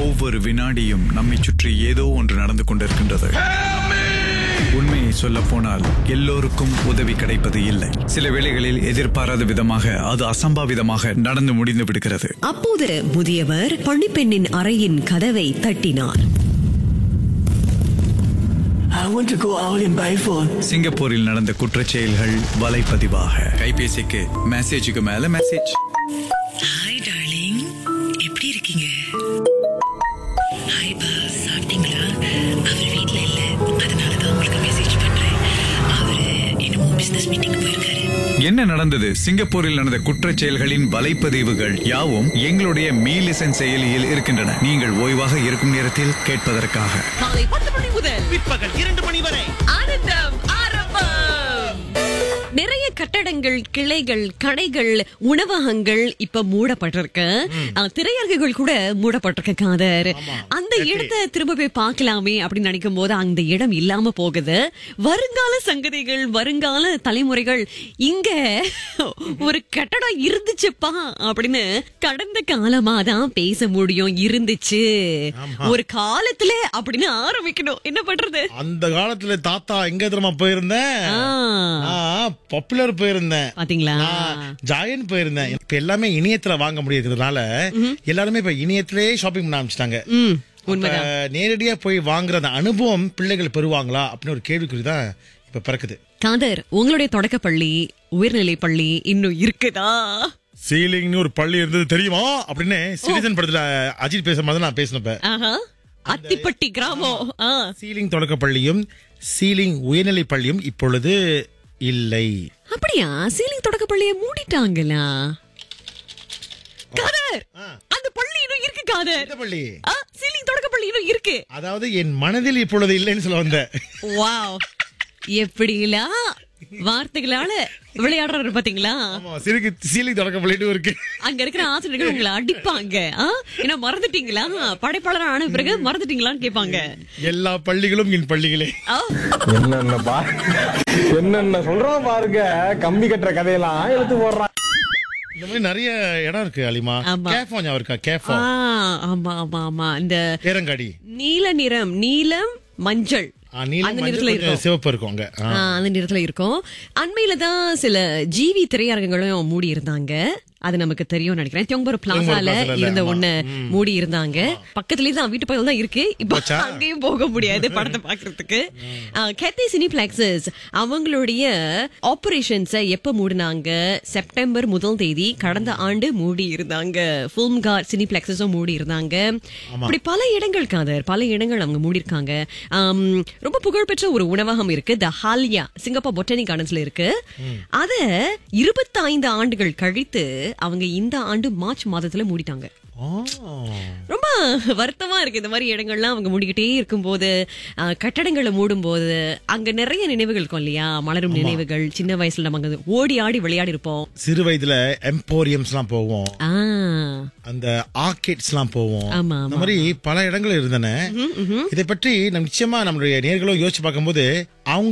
ஒவ்வொரு வினாடியும் நம்மை சுற்றி ஏதோ ஒன்று நடந்து கொண்டிருக்கின்றது உண்மையை சொல்ல போனால் எல்லோருக்கும் உதவி கிடைப்பது இல்லை சில வேளைகளில் எதிர்பாராத விதமாக அது அசம்பாவிதமாக நடந்து முடிந்து விடுகிறது அப்போது முதியவர் பணிப்பெண்ணின் அறையின் கதவை தட்டினார் I want to go out and buy phone. சிங்கப்பூரில் நடந்த குற்றச் செயல்கள் வலைப்பதிவாக கைபேசிக்கு மெசேஜுக்கு மேல மெசேஜ் ஹாய் டார்லிங் எப்படி இருக்கீங்க ஹாய் பா சாப்பிட்டீங்களா அவர் வீட்ல இல்ல அதனால தான் உங்களுக்கு மெசேஜ் பண்றேன் அவரு என்னமோ பிசினஸ் மீட்டிங் போயிருக்காரு என்ன நடந்தது சிங்கப்பூரில் நடந்த குற்றச் செயல்களின் வலைப்பதிவுகள் யாவும் எங்களுடைய மீ லிசன் செயலியில் இருக்கின்றன நீங்கள் ஓய்வாக இருக்கும் நேரத்தில் கேட்பதற்காக காலை பத்து மணி முதல் பிற்பகல் இரண்டு மணி வரை ஆனந்தம் ஆரம்பம் நிறைய கட்டடங்கள் கிளைகள் கடைகள் உணவகங்கள் இப்ப மூடப்பட்டிருக்கு அஹ், திரையரங்குகள் கூட மூடப்பட்டிருக்கு காதர் அந்த இடத்தை திரும்ப போய் பார்க்கலாமே அப்படின்னு நினைக்கும் போது அந்த இடம் இல்லாம போகுது வருங்கால சங்கதிகள் வருங்கால தலைமுறைகள் இங்க ஒரு கட்டடம் இருந்துச்சுப்பா அப்படின்னு கடந்த காலமா தான் பேச முடியும் இருந்துச்சு ஒரு காலத்துல அப்படின்னு ஆரம்பிக்கணும் என்ன பண்றது அந்த காலத்துல தாத்தா எங்க தெரியுமா போயிருந்தேன் ஆ. பாப்புலர் போயிருந்தேன் பாத்தீங்களா ஜாயன் போயிருந்தேன் இப்ப எல்லாமே இணையத்துல வாங்க முடியறதுனால எல்லாருமே இப்ப இணையத்திலேயே ஷாப்பிங் பண்ண ஆரம்பிச்சிட்டாங்க ம் உண்மைதான் நேரடியா போய் வாங்குற அந்த அனுபவம் பிள்ளைகள் பெறுவாங்களா அப்படின்னு ஒரு கேள்விக்குறி தான் இப்ப பிறக்குது காதர் உங்களுடைய தொடக்கப்பள்ளி உயர்நிலை பள்ளி இன்னும் இருக்குதா சீலிங்னு ஒரு பள்ளி இருந்தது தெரியுமா அப்படின்னு சிட்டிசன் படத்துல அஜித் பேசுற மாதிரி நான் பேசினப்ப ஆஹா அத்திப்பட்டி கிராமம் ஆ. சீலிங் தொடக்க பள்ளியும் சீலிங் உயர்நிலை பள்ளியும் இப்பொழுது இல்லை அப்படியா சீலிங் தொடக்கப்பள்ளியை மூடிட்டாங்களா காதர் அந்த பள்ளி இன்னும் இருக்கு காதர் எந்த பள்ளி ஆ, சீலிங் தொடக்கப்பள்ளி இன்னும் இருக்கு அதாவது என் மனதில் இப்பொழுது இல்லைன்னு சொல்ல வந்தேன் வாவ் எப்படிலாம் வார்த்தைகளால விளையாடுறாரு பாத்தீங்களா ஆமா சிறுக்கு சீலிங் தொடக்க பள்ளிட்டு இருக்கு அங்க இருக்கிற ஆசிரியர்கள் உங்களை அடிப்பாங்க ஆ? ஏன்னா மறந்துட்டீங்களா படைப்பாளர் ஆன பிறகு மறந்துட்டீங்களான்னு கேட்பாங்க எல்லா பள்ளிகளும் என் பள்ளிகளே ஆ, என்னென்ன பா என்னென்ன சொல்றான் பாருங்க கம்பி கட்டுற கதையெல்லாம் எடுத்து போடுறான் இந்த மாதிரி நிறைய இடம் இருக்கு அலிமா ஆமா. கேஃபோ ஞாபகம் இருக்கா கேஃபோ ஆ, ஆமா ஆமா ஆமா இந்த பேரங்காடி நீல நிறம் நீலம் மஞ்சள் ஆ, நீலம் அந்த மஞ்சள் நிறத்துல கொஞ்சம் இருக்கும் சிவப்பு இருக்கும் அங்க ஆ. ஆ, அந்த நிறத்துல இருக்கும் அண்மையில தான் சில ஜிவி திரையரங்குகளும் மூடி இருந்தாங்க அது நமக்கு தெரியும் நினைக்கிறேன் தியோங்பர் பிளாசால பிளாசால, இருந்த ஆமா. ஒண்ணு மூடி இருந்தாங்க பக்கத்துலயே தான் வீட்டு பக்கம் தான் இருக்கு இப்ப போச்சா? அங்கேயும் போக முடியாது படத்தை பாக்குறதுக்கு கேத்தி சினிபிளாக்சஸ் அவங்களுடைய ஆபரேஷன்ஸ எப்ப மூடினாங்க செப்டம்பர் முதல் தேதி கடந்த ஆண்டு மூடி இருந்தாங்க ஃபிலிம் கார் சினிபிளாக்சஸும் மூடி இருந்தாங்க இப்படி பல இடங்கள் காதர் பல இடங்கள் அவங்க மூடி இருக்காங்க ஆம், ரொம்ப புகழ்பெற்ற ஒரு உணவகம் இருக்கு த ஹாலியா சிங்கப்பூர் பொட்டானி கார்டன்ஸ்ல இருக்கு அத இருபத்தைந்து ஆண்டுகள் கழித்து அவங்க இந்த ஆண்டு மார்ச் மாதத்துல மூடிட்டாங்க ஆ. ரொம்ப வருத்தமா இருக்கு இந்த மாதிரி இடங்கள்லாம் அவங்க மூடிக்கிட்டே இருக்கும்போது ஆஹ், கட்டடங்களை மூடும் போது அங்க நிறைய நினைவுகள் இருக்கும் இல்லையா மலரும் நினைவுகள் சின்ன வயசுல நம்ம அங்க ஓடி ஆடி விளையாடி இருப்போம் சிறு வயதுல எம்போரியம்ஸ் எல்லாம் போவோம் ஆ, அந்த ஆர்கேட்ஸ் எல்லாம் போவோம் ஆமா, இந்த மாதிரி பல இடங்கள் இருந்தன இதை பற்றி நம்ம நிச்சயமா நம்மளுடைய நேர்களும் யோசிச்சு பார்க்கும்போது அவங்க